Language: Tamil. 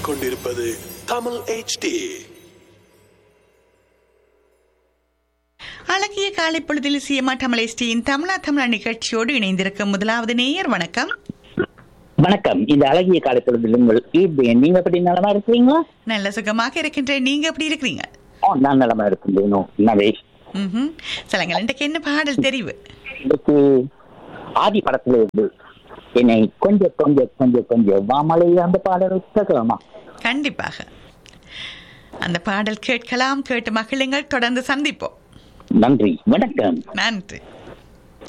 கேட்டுக்கொண்டிருப்பது தமிழ் HD அழகிய காலை பொழுதில் சிஎம்ஆ தமிழேஸ்டியின் தமிழா தமிழா நிகழ்ச்சியோடு இணைந்திருக்கும் முதலாவது நேயர் வணக்கம் வணக்கம் இந்த அழகிய காலப்பொழுதில் உங்கள் ஈபேன் நீங்க எப்படி நலமா இருக்கிறீங்களா நல்ல சுகமாக இருக்கின்றேன் நீங்க எப்படி இருக்கிறீங்க ஓ நான் நலமா இருக்கின்றேனோ நவே ம்ஹும். சொல்லுங்கள் இன்றைக்கு என்ன பாடல் தெரிவு இதுக்கு ஆதி படத்துல இருந்து என்னை கொஞ்சம் கொஞ்சம் கொஞ்சம் கொஞ்சம் வாமலை அந்த பாடலை கேட்கலாமா கண்டிப்பாக அந்த பாடல் கேட்கலாம் கேட்டு மகிழுங்கள் தொடர்ந்து சந்திப்போம் நன்றி வணக்கம் நன்றி